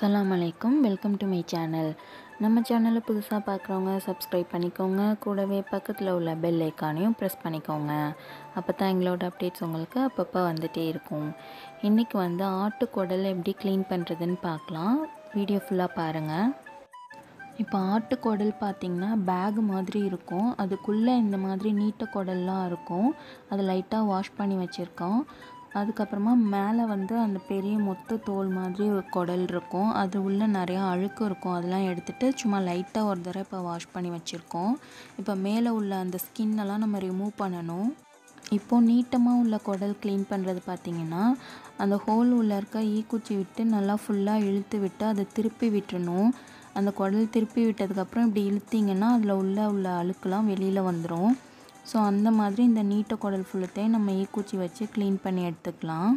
அஸ்ஸலாமு அலைக்கும் welcome to my channel நம்ம சேனலை புதுசாக பார்க்குறவங்க சப்ஸ்கிரைப் பண்ணிக்கோங்க கூடவே பக்கத்தில் உள்ள பெல் ஐக்கானையும் ப்ரெஸ் பண்ணிக்கோங்க அப்போ தான் எங்களோட அப்டேட்ஸ் உங்களுக்கு அப்பப்போ வந்துகிட்டே இருக்கும் இன்றைக்கி வந்து ஆட்டுக்குடல் எப்படி க்ளீன் பண்ணுறதுன்னு பார்க்கலாம் வீடியோ ஃபுல்லாக பாருங்கள் இப்போ ஆட்டுக்குடல் பார்த்திங்கன்னா பேக் மாதிரி இருக்கும் அதுக்குள்ளே இந்த மாதிரி நீட்ட குடல்லாம் இருக்கும் அது லைட்டாக வாஷ் பண்ணி வச்சுருக்கோம் அதுக்கப்புறமா மேலே வந்து அந்த பெரிய மொத்த தோல் மாதிரி ஒரு குடல் இருக்கும் அது உள்ளே நிறையா அழுக்கு இருக்கும் அதெல்லாம் எடுத்துகிட்டு சும்மா லைட்டாக ஒரு தடவை இப்போ வாஷ் பண்ணி வச்சுருக்கோம் இப்போ மேலே உள்ள அந்த ஸ்கின்னெல்லாம் நம்ம ரிமூவ் பண்ணணும் இப்போது நீட்டமாக உள்ள குடல் க்ளீன் பண்ணுறது பார்த்திங்கன்னா அந்த ஹோல் உள்ளே இருக்க ஈக்குச்சி விட்டு நல்லா ஃபுல்லாக இழுத்து விட்டு அதை திருப்பி விட்டுறணும் அந்த குடல் திருப்பி விட்டதுக்கப்புறம் இப்படி இழுத்திங்கன்னா அதில் உள்ள உள்ள அழுக்கெல்லாம் வெளியில் வந்துடும் ஸோ அந்த மாதிரி இந்த நீட்ட குடல் ஃபுல்லத்தையும் நம்ம ஈக்குச்சி வச்சு க்ளீன் பண்ணி எடுத்துக்கலாம்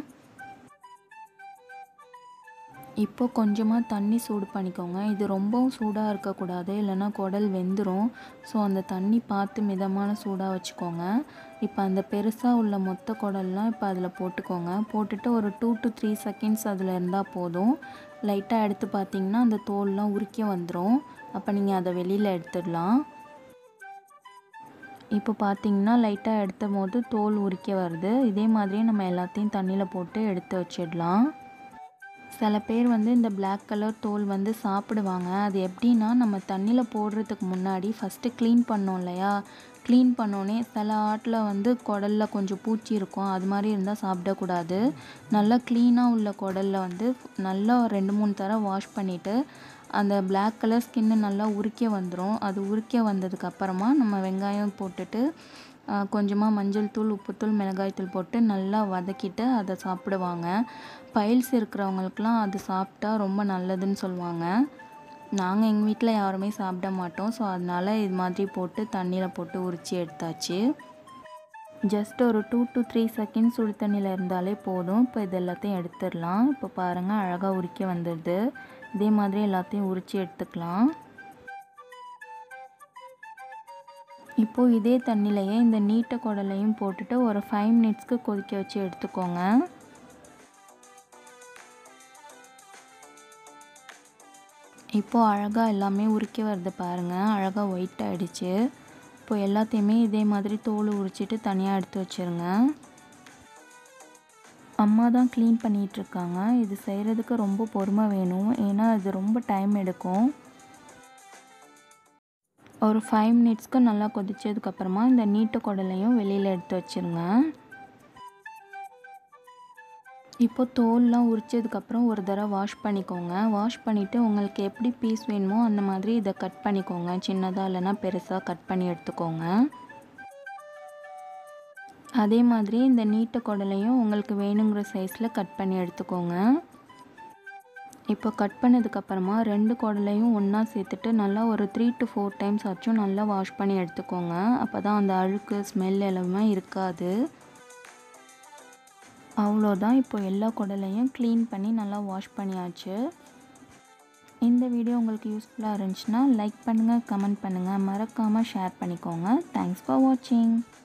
இப்போ கொஞ்சமாக தண்ணி சூடு பண்ணிக்கோங்க இது ரொம்பவும் சூடாக இருக்கக்கூடாது இல்லைன்னா குடல் வெந்துடும் ஸோ அந்த தண்ணி பார்த்து மிதமான சூடாக வச்சுக்கோங்க இப்போ அந்த பெருசாக உள்ள மொத்த குடல்லாம் இப்போ அதில் போட்டுக்கோங்க போட்டுட்டு ஒரு டூ டு த்ரீ செகண்ட்ஸ் அதில் இருந்தால் போதும் லைட்டாக எடுத்து பார்த்தீங்கன்னா அந்த தோல்லாம் உரிக்க வந்துடும் அப்போ நீங்கள் அதை வெளியில் எடுத்துடலாம் இப்போ பார்த்தீங்கன்னா லைட்டாக எடுத்த போது தோல் உரிக்க வருது இதே மாதிரியே நம்ம எல்லாத்தையும் தண்ணியில் போட்டு எடுத்து வச்சிடலாம் சில பேர் வந்து இந்த பிளாக் கலர் தோல் வந்து சாப்பிடுவாங்க அது எப்படின்னா நம்ம தண்ணியில் போடுறதுக்கு முன்னாடி ஃபஸ்ட்டு க்ளீன் பண்ணோம் இல்லையா க்ளீன் பண்ணோன்னே சில ஆட்டில் வந்து குடலில் கொஞ்சம் பூச்சி இருக்கும் அது மாதிரி இருந்தால் சாப்பிடக்கூடாது நல்லா க்ளீனாக உள்ள குடலில் வந்து நல்லா ரெண்டு மூணு தடவை வாஷ் பண்ணிவிட்டு அந்த பிளாக் கலர் ஸ்கின்னு நல்லா உரிக்க வந்துடும் அது உரிக்க வந்ததுக்கப்புறமா நம்ம வெங்காயம் போட்டுட்டு கொஞ்சமாக மஞ்சள் தூள் உப்புத்தூள் மிளகாய்த்தூள் போட்டு நல்லா வதக்கிட்டு அதை சாப்பிடுவாங்க பைல்ஸ் இருக்கிறவங்களுக்குலாம் அது சாப்பிட்டா ரொம்ப நல்லதுன்னு சொல்லுவாங்க நாங்கள் எங்கள் வீட்டில் யாருமே சாப்பிட மாட்டோம் ஸோ அதனால் இது மாதிரி போட்டு தண்ணியில் போட்டு உரித்து எடுத்தாச்சு ஜஸ்ட் ஒரு டூ டு த்ரீ செகண்ட்ஸ் சுடு தண்ணியில் இருந்தாலே போதும் இப்போ இது எல்லாத்தையும் எடுத்துடலாம் இப்போ பாருங்கள் அழகாக உரிக்க வந்துடுது இதே மாதிரி எல்லாத்தையும் உரித்து எடுத்துக்கலாம் இப்போது இதே தண்ணிலையே இந்த நீட்ட குடலையும் போட்டுட்டு ஒரு ஃபைவ் மினிட்ஸ்க்கு கொதிக்க வச்சு எடுத்துக்கோங்க இப்போது அழகாக எல்லாமே உரிக்க வருது பாருங்கள் அழகாக ஒயிட் ஆகிடுச்சு இப்போ எல்லாத்தையுமே இதே மாதிரி தோல் உரிச்சிட்டு தனியாக எடுத்து வச்சுருங்க அம்மா தான் க்ளீன் பண்ணிகிட்ருக்காங்க இது செய்கிறதுக்கு ரொம்ப பொறுமை வேணும் ஏன்னா அது ரொம்ப டைம் எடுக்கும் ஒரு ஃபைவ் மினிட்ஸ்க்கு நல்லா கொதிச்சதுக்கப்புறமா இந்த நீட்டு குடலையும் வெளியில் எடுத்து வச்சுருங்க இப்போ தோல்லாம் உரிச்சதுக்கப்புறம் ஒரு தடவை வாஷ் பண்ணிக்கோங்க வாஷ் பண்ணிவிட்டு உங்களுக்கு எப்படி பீஸ் வேணுமோ அந்த மாதிரி இதை கட் பண்ணிக்கோங்க சின்னதாக இல்லைனா பெருசாக கட் பண்ணி எடுத்துக்கோங்க அதே மாதிரி இந்த நீட்ட குடலையும் உங்களுக்கு வேணுங்கிற சைஸில் கட் பண்ணி எடுத்துக்கோங்க இப்போ கட் பண்ணதுக்கப்புறமா ரெண்டு குடலையும் ஒன்றா சேர்த்துட்டு நல்லா ஒரு த்ரீ டு ஃபோர் டைம்ஸ் ஆச்சும் நல்லா வாஷ் பண்ணி எடுத்துக்கோங்க அப்போ தான் அந்த அழுக்கு ஸ்மெல் எல்லாமே இருக்காது அவ்வளோதான் இப்போ எல்லா குடலையும் க்ளீன் பண்ணி நல்லா வாஷ் பண்ணியாச்சு இந்த வீடியோ உங்களுக்கு யூஸ்ஃபுல்லாக இருந்துச்சுன்னா லைக் பண்ணுங்கள் கமெண்ட் பண்ணுங்கள் மறக்காமல் ஷேர் பண்ணிக்கோங்க தேங்க்ஸ் ஃபார் வாட்சிங்